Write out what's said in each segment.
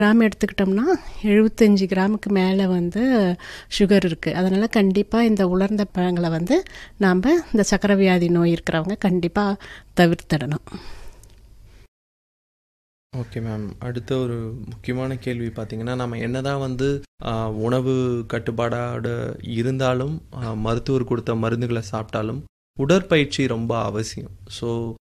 Gram எடுத்துக்கிட்டோம்னா எழுபத்தஞ்சி கிராமுக்கு மேலே வந்து சுகர் இருக்குது அதனால் கண்டிப்பாக இந்த உலர்ந்த பழங்களை வந்து நாம் இந்த சக்கரை வியாதி நோய் இருக்கிறவங்க கண்டிப்பாக தவிர்த்திடணும் ஓகே மேம் அடுத்த ஒரு முக்கியமான கேள்வி பார்த்தீங்கன்னா நம்ம என்னதான் வந்து ஆஹ், உணவு கட்டுப்பாடோட இருந்தாலும் ஆஹ், மருத்துவர் கொடுத்த மருந்துகளை சாப்பிட்டாலும் உடற்பயிற்சி ரொம்ப அவசியம் ஸோ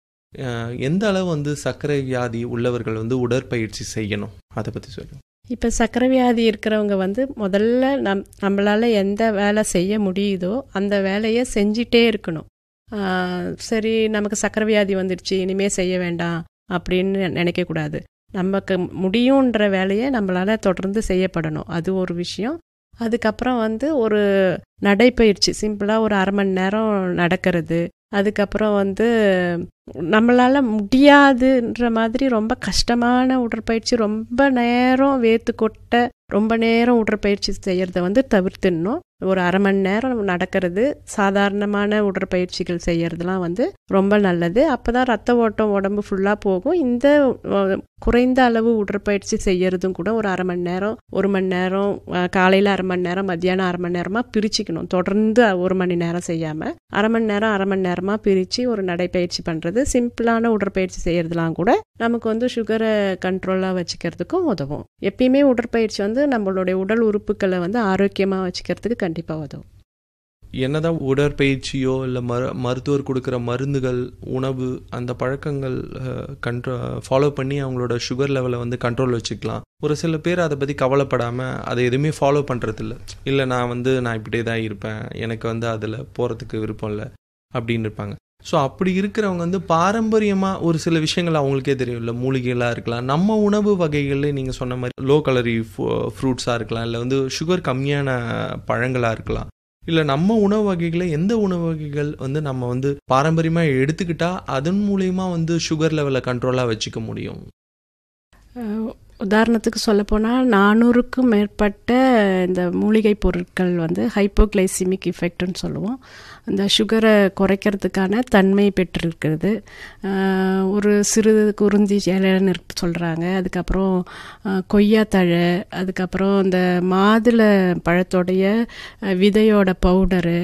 எந்த அளவு வந்து சர்க்கரை வியாதி உள்ளவர்கள் வந்து உடற்பயிற்சி செய்யணும் அதை பற்றி சொல்லுங்கள் இப்போ சக்கரை வியாதி இருக்கிறவங்க வந்து முதல்ல நம் நம்மளால் எந்த வேலை செய்ய முடியுதோ அந்த வேலையை செஞ்சிட்டே இருக்கணும் ஆஹ் சரி நமக்கு சக்கரை வியாதி வந்துடுச்சு இனிமேல் செய்ய வேண்டாம் அப்படின்னு நினைக்கக்கூடாது நமக்கு முடியுன்ற வேலையை நம்மளால் தொடர்ந்து செய்யப்படணும் அது ஒரு விஷயம் அதுக்கப்புறம் வந்து ஒரு நடைப்பயிற்சி சிம்பிளாக ஒரு அரை மணி நேரம் நடக்கிறது அதுக்கப்புறம் வந்து நம்மளால் முடியாதுன்ற மாதிரி ரொம்ப கஷ்டமான உடற்பயிற்சி ரொம்ப நேரம் வேர்த்து கொட்ட ரொம்ப நேரம் உடற்பயிற்சி செய்யறத வந்து தவிர்த்துடணும் ஒரு அரை மணி நேரம் நடக்கிறது சாதாரணமான உடற்பயிற்சிகள் செய்யறதுலாம் வந்து ரொம்ப நல்லது அப்போ தான் ரத்த ஓட்டம் உடம்பு ஃபுல்லாக போகும் இந்த அஹ், குறைந்த அளவு உடற்பயிற்சி செய்யறதும் கூட ஒரு அரை மணி நேரம் ஒரு மணி நேரம் காலையில் அரை மணி நேரம் மத்தியானம் அரை மணி நேரமாக பிரிச்சுக்கணும் தொடர்ந்து ஒரு மணி நேரம் செய்யாமல் அரை மணி நேரம் அரை மணி நேரமாக பிரித்து ஒரு நடைப்பயிற்சி பண்ணுறது சிம்பிளான உடற்பயிற்சி செய்யறதுலாம் கூட நமக்கு வந்து சுகரை கண்ட்ரோலாக வச்சுக்கிறதுக்கும் உதவும் எப்பயுமே உடற்பயிற்சி வந்து நம்மளுடைய உடல் உறுப்புகளை வந்து ஆரோக்கியமாக வச்சுக்கிறதுக்கு கண்டிப்பாக உதவும் என்னதான் உடற்பயிற்சியோ இல்லை மரு மருத்துவர் கொடுக்குற மருந்துகள் உணவு அந்த பழக்கங்கள் கண்ட்ரோ ஃபாலோ பண்ணி அவங்களோட சுகர் லெவலை வந்து கண்ட்ரோல் வச்சுக்கலாம் ஒரு சில பேர் அதை பற்றி கவலைப்படாமல் அதை எதுவுமே ஃபாலோ பண்ணுறதில்ல இல்லை நான் வந்து நான் இப்படியே தான் இருப்பேன் எனக்கு வந்து அதில் போகிறதுக்கு விருப்பம் இல்லை அப்படின்னு இருப்பாங்க ஸோ அப்படி இருக்கிறவங்க வந்து பாரம்பரியமாக ஒரு சில விஷயங்கள் அவங்களுக்கே தெரியும் இல்லை மூலிகைகளாக இருக்கலாம் நம்ம உணவு வகைகளில் நீங்கள் சொன்ன மாதிரி லோ கலரி ஃப்ரூட்ஸாக இருக்கலாம் இல்லை வந்து சுகர் கம்மியான பழங்களாக இருக்கலாம் இல்லை நம்ம உணவு வகைகளை எந்த உணவு வகைகள் வந்து நம்ம வந்து பாரம்பரியமாக எடுத்துக்கிட்டா அதன் மூலயமா வந்து சுகர் லெவலை கண்ட்ரோலாக வச்சுக்க முடியும் அஹ் உதாரணத்துக்கு சொல்லப்போனால் நானூறுக்கும் மேற்பட்ட இந்த மூலிகை பொருட்கள் வந்து ஹைப்போகிளைசிமிக் இஃபெக்ட்னு சொல்லுவோம் அந்த சுகரை குறைக்கிறதுக்கான தன்மை பெற்றிருக்கிறது அஹ் ஒரு சிறு குருந்தி இலைன்னு சொல்கிறாங்க அதுக்கப்புறம் அஹ் கொய்யாத்தழை அதுக்கப்புறம் இந்த மாதுளை பழத்தோடைய அஹ் விதையோட பவுடரு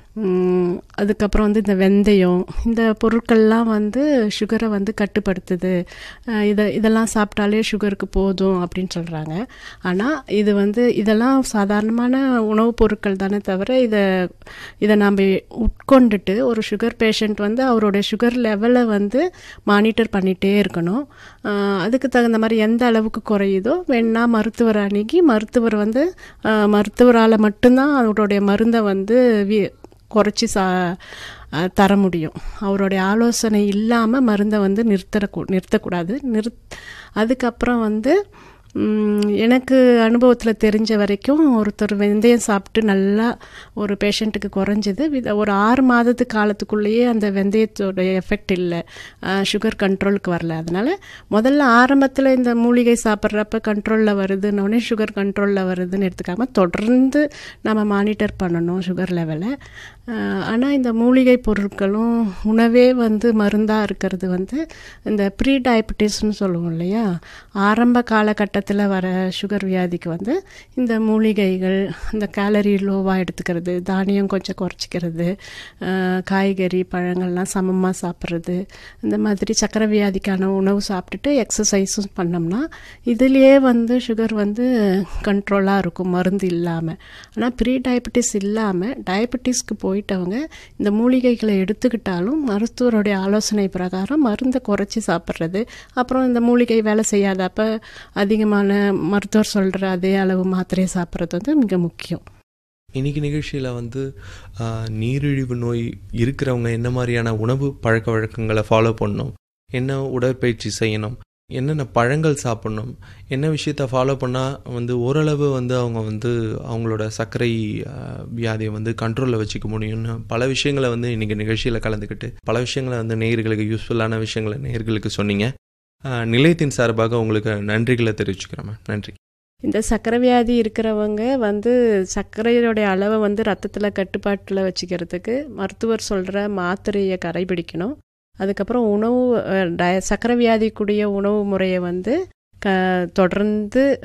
ம், அதுக்கப்புறம் வந்து இந்த வெந்தயம் இந்த பொருட்கள்லாம் வந்து சுகரை வந்து கட்டுப்படுத்துது அஹ் இதை இதெல்லாம் சாப்பிட்டாலே சுகருக்கு போதும் அப்படின்னு சொல்கிறாங்க ஆனால் இது வந்து இதெல்லாம் சாதாரணமான உணவுப் பொருட்கள் தானே தவிர இதை இதை நாம் உட்கொண்டுட்டு ஒரு சுகர் பேஷண்ட் வந்து அவருடைய சுகர் லெவலை வந்து மானிட்டர் பண்ணிகிட்டே இருக்கணும் அஹ் அதுக்கு தகுந்த மாதிரி எந்த அளவுக்கு குறையுதோ வேணா மருத்துவர் அணுகி மருத்துவர் வந்து அஹ் மருத்துவரால் மட்டும்தான் அவருடைய மருந்தை வந்து வி குறைச்சி சா அஹ் தர முடியும் அவருடைய ஆலோசனை இல்லாமல் மருந்தை வந்து நிறுத்தக்கூ நிறுத்தக்கூடாது நிறுத் அதுக்கப்புறம் வந்து ம், எனக்கு அனுபவத்தில் தெரிஞ்ச வரைக்கும் ஒருத்தர் வெந்தயம் சாப்பிட்டு நல்லா ஒரு பேஷண்ட்டுக்கு குறைஞ்சது வித ஒரு ஆறு மாதத்து காலத்துக்குள்ளேயே அந்த வெந்தயத்தோடைய எஃபெக்ட் இல்லை சுகர் கண்ட்ரோலுக்கு வரல அதனால் முதல்ல ஆரம்பத்தில் இந்த மூலிகை சாப்பிட்றப்ப கண்ட்ரோலில் வருதுன்னொடனே சுகர் கண்ட்ரோலில் வருதுன்னு எடுத்துக்காம தொடர்ந்து நம்ம மானிட்டர் பண்ணணும் சுகர் லெவலை ஆனால் இந்த மூலிகை பொருட்களும் உணவே வந்து மருந்தாக இருக்கிறது வந்து இந்த ப்ரீ டயபிட்டிஸ்னு சொல்லுவோம் இல்லையா ஆரம்ப காலகட்டத்தில் வர சுகர் வியாதிக்கு வந்து இந்த மூலிகைகள் இந்த கேலரி லோவாக எடுத்துக்கிறது தானியம் கொஞ்சம் குறைச்சிக்கிறது அஹ், காய்கறி பழங்கள்லாம் சமமாக சாப்பிட்றது இந்த மாதிரி சக்கரை வியாதிக்கான உணவு சாப்பிட்டுட்டு எக்ஸசைஸும் பண்ணோம்னா இதுலேயே வந்து சுகர் வந்து கண்ட்ரோலாக இருக்கும் மருந்து இல்லாமல் ஆனால் ப்ரீ டயபிட்டிஸ் இல்லாமல் டயபிட்டிஸ்க்கு போயிட்டவங்க இந்த மூலிகைகளை எடுத்துக்கிட்டாலும் மருத்துவருடைய ஆலோசனை பிரகாரம் மருந்தை குறைச்சி சாப்பிட்றது அப்புறம் இந்த மூலிகை வேலை செய்யாதப்ப அதிகமான மருத்துவர் சொல்கிற அதே அளவு மாத்திரையை சாப்பிட்றது வந்து மிக முக்கியம் இன்னைக்கு நிகழ்ச்சியில் வந்து ஆஹ், நீரிழிவு நோய் இருக்கிறவங்க என்ன மாதிரியான உணவு பழக்க வழக்கங்களை ஃபாலோ பண்ணணும் என்ன உடற்பயிற்சி செய்யணும் என்னென்ன பழங்கள் சாப்பிடணும் என்ன விஷயத்த ஃபாலோ பண்ணால் வந்து ஓரளவு வந்து அவங்க வந்து அவங்களோட சர்க்கரை ஆஹ், வியாதியை வந்து கண்ட்ரோலில் வச்சுக்க முடியும்னு பல விஷயங்களை வந்து இன்னைக்கு நிகழ்ச்சியில் கலந்துக்கிட்டு பல விஷயங்களை வந்து நேயர்களுக்கு யூஸ்ஃபுல்லான விஷயங்களை நேயர்களுக்கு சொன்னீங்க ஆஹ், நிலையத்தின் சார்பாக உங்களுக்கு நன்றிகளை தெரிவிச்சுக்கிறேன் மேம். நன்றி இந்த சர்க்கரை வியாதி இருக்கிறவங்க வந்து சர்க்கரையோடைய அளவை வந்து ரத்தத்தில் கட்டுப்பாட்டில் வச்சுக்கிறதுக்கு மருத்துவர் சொல்கிற மாத்திரையை கடைபிடிக்கணும் அதுக்கப்புறம் உணவு அஹ், டய சர்க்கரை வியாதிக்குரிய உணவு முறையை வந்து க- தொடர்ந்து